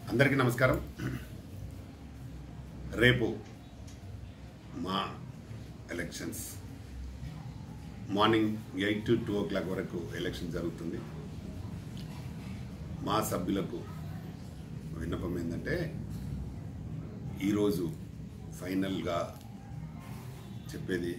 అందరికీ నమస్కారం రేపు మా elections morning eight to two o'clock వరకు ఎలక్షన్ జరుగుతుంది మా సభ్యులకు విన్నపం ఏంటంటే ఈరోజు ఫైనల్గా చెప్పేది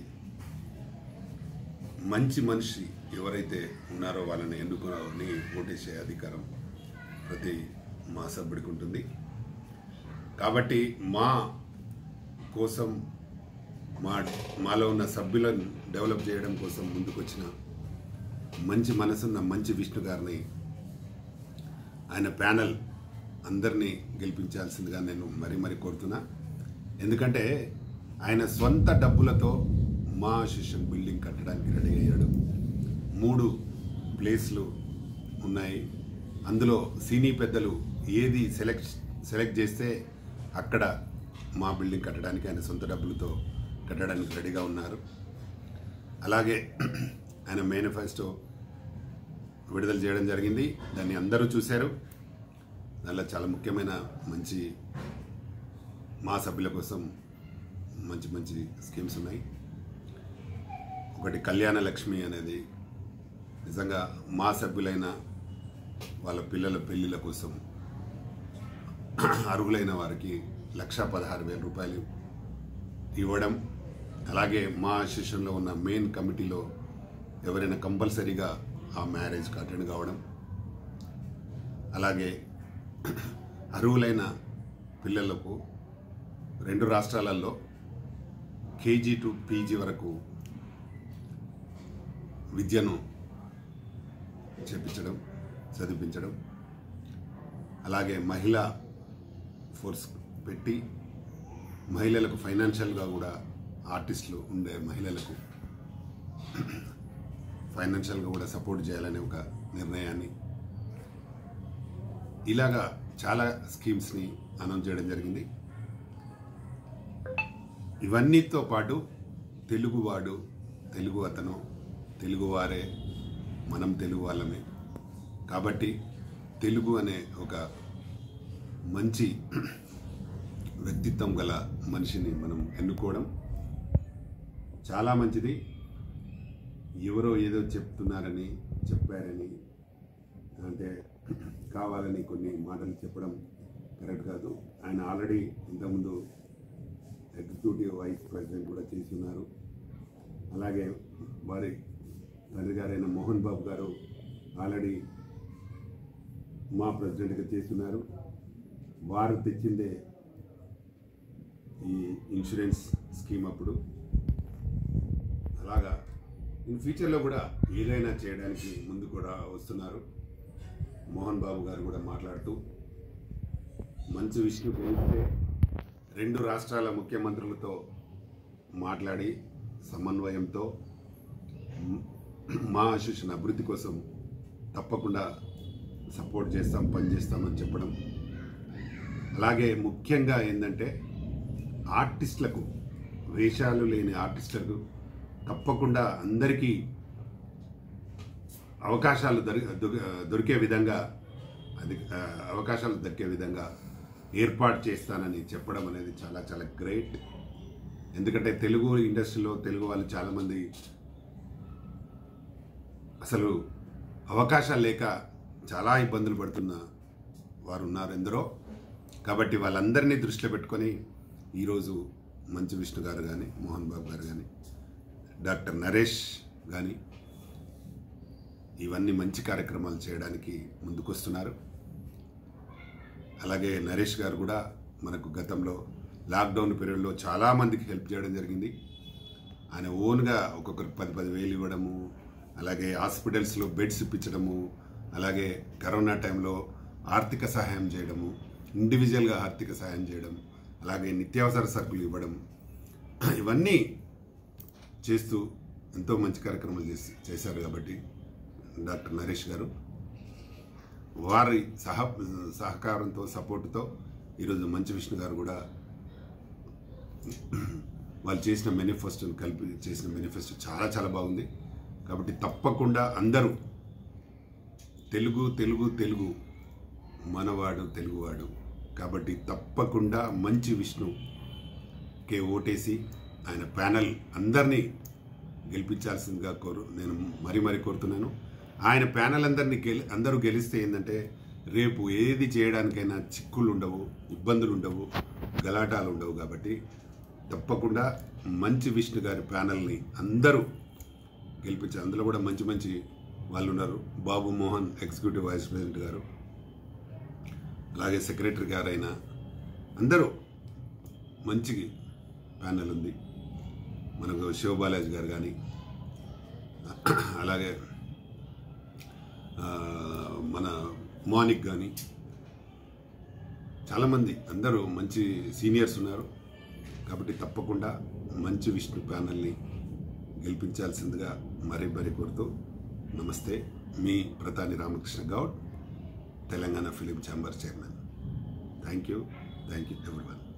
మంచి మనిషి ఎవరైతే ఉన్నారో వాళ్ళని ఎన్నుకొని ఓటేసే అధికారం ప్రతి మా సభ్యుడికి ఉంటుంది కాబట్టి మా కోసం మా మాలో ఉన్న సభ్యులను డెవలప్ చేయడం కోసం ముందుకొచ్చిన మంచి మనసున్న మంచి విష్ణు గారిని ఆయన ప్యానల్ అందరినీ గెలిపించాల్సిందిగా నేను మరీ మరీ కోరుతున్నా ఎందుకంటే ఆయన సొంత డబ్బులతో మా శిష్యం బిల్డింగ్ కట్టడానికి రెడీ అయ్యాడు మూడు ప్లేస్లు ఉన్నాయి అందులో సినీ పెద్దలు ఏది సెలెక్ట్ సెలెక్ట్ చేస్తే అక్కడ మా బిల్డింగ్ కట్టడానికి ఆయన సొంత డబ్బులతో కట్టడానికి రెడీగా ఉన్నారు అలాగే ఆయన మేనిఫెస్టో విడుదల చేయడం జరిగింది దాన్ని అందరూ చూశారు దానిలో చాలా ముఖ్యమైన మంచి మా సభ్యుల కోసం మంచి మంచి స్కీమ్స్ ఉన్నాయి ఒకటి కళ్యాణ లక్ష్మి అనేది నిజంగా మా సభ్యులైన వాళ్ళ పిల్లల పెళ్ళిళ్ళ కోసం అర్హులైన వారికి లక్ష పదహారు వేల రూపాయలు ఇవ్వడం అలాగే మా అసోసియేషన్లో ఉన్న మెయిన్ కమిటీలో ఎవరైనా కంపల్సరీగా ఆ మ్యారేజ్కి అటెండ్ కావడం అలాగే అర్హులైన పిల్లలకు రెండు రాష్ట్రాలలో కేజీ టు పీజీ వరకు విద్యను చేపించడం చదివించడం అలాగే మహిళా ఫోర్స్ పెట్టి మహిళలకు ఫైనాన్షియల్గా కూడా ఆర్టిస్టులు ఉండే మహిళలకు ఫైనాన్షియల్గా కూడా సపోర్ట్ చేయాలనే ఒక నిర్ణయాన్ని ఇలాగా చాలా స్కీమ్స్ని అనౌన్స్ చేయడం జరిగింది ఇవన్నీతో పాటు తెలుగువాడు తెలుగు అతను తెలుగువారే మనం తెలుగు వాళ్ళమే కాబట్టి తెలుగు అనే ఒక మంచి వ్యక్తిత్వం గల మనిషిని మనం ఎన్నుకోవడం చాలా మంచిది ఎవరో ఏదో చెప్తున్నారని చెప్పారని అంటే కావాలని కొన్ని మాటలు చెప్పడం కరెక్ట్ కాదు ఆయన ఆల్రెడీ ఇంతకుముందు ఎగ్జిక్యూటివ్ వైస్ ప్రెసిడెంట్ కూడా చేసి ఉన్నారు అలాగే వారి తండ్రి గారైన మోహన్ బాబు గారు ఆల్రెడీ మా ప్రెసిడెంట్గా చేస్తున్నారు వారు తెచ్చిందే ఈ ఇన్సూరెన్స్ స్కీమ్ అప్పుడు అలాగా ఇన్ ఫ్యూచర్లో కూడా ఏదైనా చేయడానికి ముందు కూడా వస్తున్నారు మోహన్ బాబు గారు కూడా మాట్లాడుతూ మంచు విష్ణు పోలిస్తే రెండు రాష్ట్రాల ముఖ్యమంత్రులతో మాట్లాడి సమన్వయంతో మ్- మా అసోసియేషన్ అభివృద్ధి కోసం తప్పకుండా సపోర్ట్ చేస్తాం పనిచేస్తామని చెప్పడం అలాగే ముఖ్యంగా ఏంటంటే ఆర్టిస్టులకు వేషాలు లేని ఆర్టిస్టులకు తప్పకుండా అందరికీ అవకాశాలు దొరి దొ- దొరికే విధంగా అది ఆ, అవకాశాలు దక్కే విధంగా ఏర్పాటు చేస్తానని చెప్పడం అనేది చాలా చాలా గ్రేట్ ఎందుకంటే తెలుగు ఇండస్ట్రీలో తెలుగు వాళ్ళు చాలామంది అసలు అవకాశాలు లేక చాలా ఇబ్బందులు పడుతున్న వారు ఉన్నారు ఎందరో కాబట్టి వాళ్ళందరినీ దృష్టిలో పెట్టుకొని ఈరోజు మంచు విష్ణు గారు కానీ మోహన్ బాబు గారు కానీ డాక్టర్ నరేష్ కానీ ఇవన్నీ మంచి కార్యక్రమాలు చేయడానికి ముందుకొస్తున్నారు అలాగే నరేష్ గారు కూడా మనకు గతంలో లాక్డౌన్ పీరియడ్లో చాలామందికి హెల్ప్ చేయడం జరిగింది ఆయన ఓన్గా ఒక్కొక్కరికి పది పది వేలు ఇవ్వడము అలాగే హాస్పిటల్స్లో బెడ్స్ ఇప్పించడము అలాగే కరోనా టైంలో ఆర్థిక సహాయం చేయడము ఇండివిజువల్గా ఆర్థిక సహాయం చేయడం అలాగే నిత్యావసర సరుకులు ఇవ్వడం ఇవన్నీ చేస్తూ ఎంతో మంచి కార్యక్రమాలు చేసి చేశారు కాబట్టి డాక్టర్ నరేష్ గారు వారి సహ సహకారంతో సపోర్టుతో ఈరోజు మంచి విష్ణు గారు కూడా వాళ్ళు చేసిన మేనిఫెస్టోని కలిపి చేసిన మేనిఫెస్టో చాలా చాలా బాగుంది కాబట్టి తప్పకుండా అందరూ తెలుగు తెలుగు తెలుగు మనవాడు తెలుగువాడు కాబట్టి తప్పకుండా మంచి విష్ణు కే ఓటేసి ఆయన ప్యానల్ అందరినీ గెలిపించాల్సిందిగా కోరు నేను మరీ మరీ కోరుతున్నాను ఆయన ప్యానల్ అందరినీ గెలి అందరూ గెలిస్తే ఏంటంటే రేపు ఏది చేయడానికైనా చిక్కులు ఉండవు ఇబ్బందులు ఉండవు గలాటాలు ఉండవు కాబట్టి తప్పకుండా మంచి విష్ణు గారి ప్యానల్ని అందరూ గెలిపించారు అందులో కూడా మంచి మంచి వాళ్ళు ఉన్నారు Babu Mohan executive vice president గారు అలాగే సెక్రటరీ గారైన అందరూ మంచి ప్యానెల్ ఉంది మనకు శివబాలాజీ గారు కానీ అలాగే ఆ, మన మోనిక్ కానీ చాలామంది అందరూ మంచి సీనియర్స్ ఉన్నారు కాబట్టి తప్పకుండా మంచి విష్ణు ప్యానల్ని గెలిపించాల్సిందిగా మరీ మరీ కోరుతూ నమస్తే మీ Pratani Ramakrishna Goud Telangana film chamber chairman thank you thank you everyone